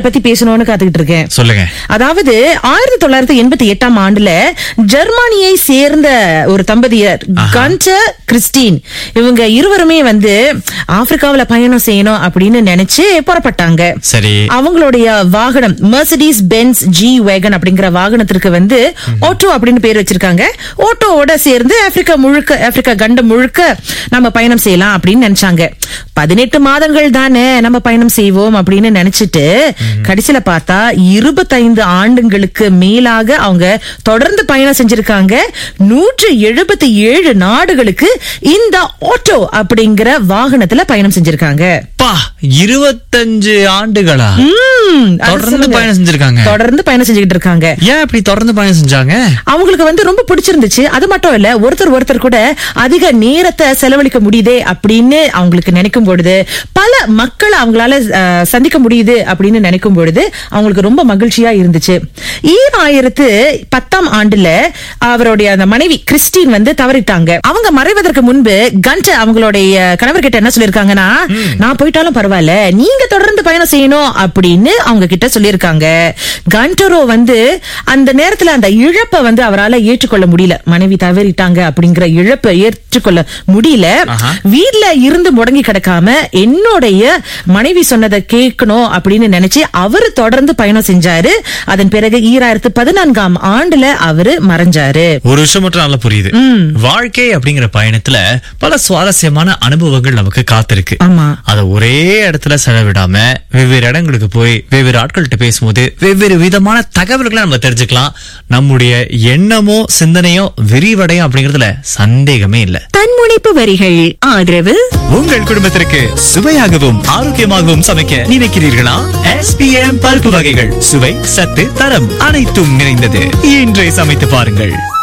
பத்தி பேசணும்னு காத்துக்கிட்டு இருக்கேன் சொல்லுங்க அதாவது ஆயிரத்தி தொள்ளாயிரத்தி எண்பத்தி எட்டாம் ஆண்டுல ஜெர்மனியை சேர்ந்த ஒரு தம்பதியர் கன்டர் கிறிஸ்டின் இவங்க இருவருமே வந்து ஆப்பிரிக்காவுல பயணம் செய்யணும் அப்படின்னு நினைச்சு புறப்பட்டாங்க சரி அவங்களுடைய வாகனம் மெர்சிடிஸ் பென்ஸ் ஜி வேகன் அப்படிங்கிற வாகனத்திற்கு வந்து ஓட்டோ அப்படின்னு பேர் வச்சிருக்காங்க ஓட்டோவோட சேர்ந்து ஆப்பிரிக்கா முழுக்க ஆப்பிரிக்கா கண்டம் முழுக்க நம்ம பயணம் செய்யலாம் அப்படின்னு நினைச்சாங்க பதினெட்டு மாதங்கள் தானே நம்ம பயணம் செய்வோம் அப்படின்னு நினைச்சிட்டு கடைசியில பார்த்தா இருபத்தைந்து ஆண்டுங்களுக்கு மேலாக அவங்க தொடர்ந்து பயணம் செஞ்சிருக்காங்க நூற்று எழுபத்தி ஏழு நாடுகளுக்கு இந்த ஓட்டோ அப்படிங்கிற வாகனத்துல பயணம் செஞ்சிருக்காங்க பா இருபத்தஞ்சு ஆண்டுகளா ம், அது தொடர்ந்து சொல்லுங்க. பயணம் செஞ்சிருக்காங்க தொடர்ந்து பயணம் செஞ்சுக்கிட்டு இருக்காங்க ஏன் இப்படி தொடர்ந்து பயணம் செஞ்சாங்க அவங்களுக்கு வந்து ரொம்ப பிடிச்சிருந்துச்சு அது மட்டும் இல்ல ஒருத்தர் ஒருத்தர் கூட அதிக நேரத்தை செலவழிக்க முடியுதே அப்படின்னு அவங்களுக்கு நினைக்கும் பொழுது பல மக்களை அவங்களால அஹ், சந்திக்க முடியுது அப்படின்னு நினைக்கும் பொழுது அவங்களுக்கு ரொம்ப மகிழ்ச்சியா இருந்துச்சு ஈராயிரத்து பத்தாம் ஆண்டுல அவருடைய அந்த மனைவி கிறிஸ்டின் வந்து தவறிட்டாங்க அவங்க மறைவதற்கு முன்பு கண்ட் அவங்களுடைய கணவர் கிட்ட என்ன சொல்லிருக்காங்கன்னா நான் போயிட்டாலும் பரவாயில்ல நீங்க தொடர்ந்து பயணம் செய்யணும் அப்படின்னு அவங்க கிட்ட சொல்லியிருக்காங்க கண்டரோ வந்து அந்த நேரத்துல அந்த இழப்பை வந்து அவரால ஏற்றுக்கொள்ள முடியல மனைவி தவறிட்டாங்க அப்படிங்கிற இழப்பை ஏற்றுக்கொள்ள முடியல ஆஹா. வீட்ல இருந்து முடங்கி கிடக்காம என்னுடைய மனைவி சொன்னதை கேட்கணும் அப்படின்னு நினைச்சு அவரு தொடர்ந்து பயணம் செஞ்சாரு அதன் பிறகு ஈராயிரத்து பதினான்காம் ஆண்டுல அவரு மறைஞ்சாரு ஒரு விஷயம் மட்டும் நல்லா புரியுது வாழ்க்கை அப்படிங்கிற பயணத்துல பல சுவாரஸ்யமான அனுபவங்கள் நமக்கு காத்திருக்கு ஆமா அத ஒரே இடத்துல செலவிடாம வெவ்வேறு இடங்களுக்கு போய் வெவ்வேறு ஆட்கள்கிட்ட பேசும்போது வெவ்வேறு விதமான தகவல்களை நம்ம தெரிஞ்சுக்கலாம் நம்முடைய எண்ணமோ சிந்தனையோ விரிவடையும் அப்படிங்கறதுல சந்தேகமே இல்ல தன்முனைப்பு வரிகள் ஆதரவு உங்கள் குடும்பத்திற்கு சுவையாகவும் ஆரோக்கியமாகவும் சமைக்க நினைக்கிறீர்களா எஸ்பிஎம் பருப்பு வகைகள் சுவை சத்து தரம் அனைத்தும் நிறைந்தது இன்றே சமைத்து பாருங்கள்